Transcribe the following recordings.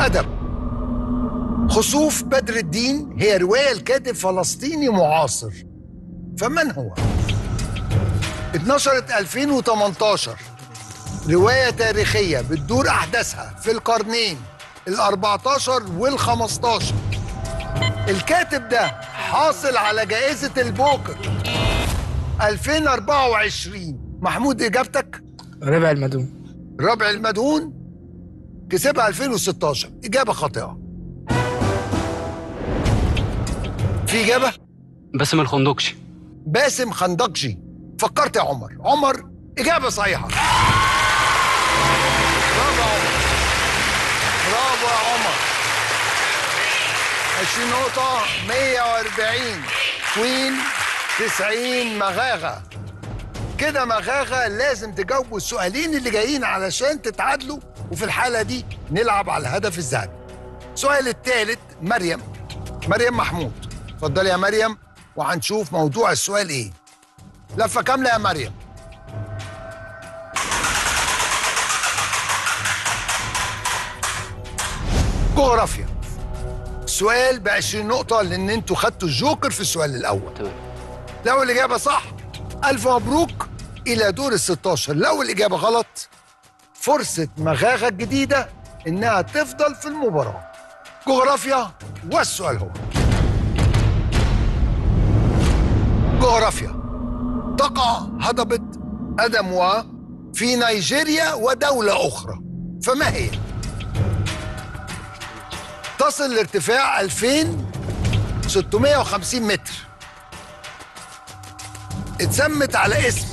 أدب خسوف بدر الدين هي رواية لكاتب فلسطيني معاصر فمن هو؟ اتنشرت 2018 رواية تاريخية بتدور أحداثها في القرنين ال 14 وال 15 الكاتب ده حاصل على جائزة البوكر 2024 محمود إجابتك ربع المدون ربع المدهون كسبها 2016 إجابة خاطئة في إجابة باسم الخندقشي باسم خندقجي فكرت يا عمر عمر إجابة صحيحة برافو يا عمر برافو يا عمر 20 نقطة 140 كوين 90 مغاغة كده مغاغة لازم تجاوبوا السؤالين اللي جايين علشان تتعادلوا وفي الحالة دي نلعب على الهدف الذهبي السؤال الثالث مريم مريم محمود اتفضلي يا مريم وهنشوف موضوع السؤال ايه لفة كاملة يا مريم جغرافيا سؤال ب 20 نقطة لأن أنتوا خدتوا الجوكر في السؤال الأول تمام لو الإجابة صح ألف مبروك إلى دور ال 16 لو الإجابة غلط فرصة مغاغة الجديدة إنها تفضل في المباراة جغرافيا والسؤال هو جغرافيا تقع هضبة أدموا في نيجيريا ودولة أخرى فما هي؟ تصل لارتفاع 2650 متر اتسمت على اسم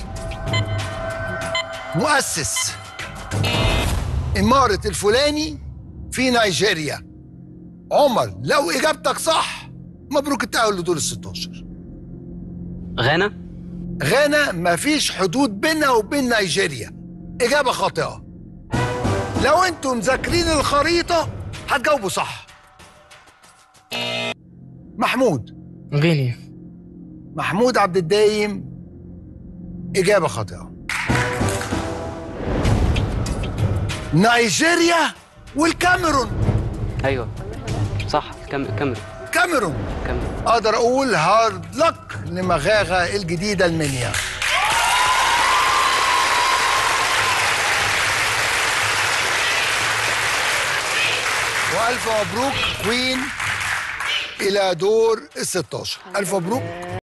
مؤسس إمارة الفلاني في نيجيريا عمر لو إجابتك صح مبروك التأهل لدور ال 16 غانا غانا مفيش حدود بينها وبين نيجيريا إجابة خاطئة لو انتم مذاكرين الخريطة هتجاوبوا صح محمود غينيا محمود عبد الدايم إجابة خاطئة نيجيريا والكاميرون ايوه صح كم كاميرون كاميرون كاميرون أقدر أقول هارد لك لمغاغة الجديدة المنيا وألف مبروك كوين إلى دور ال 16 ألف مبروك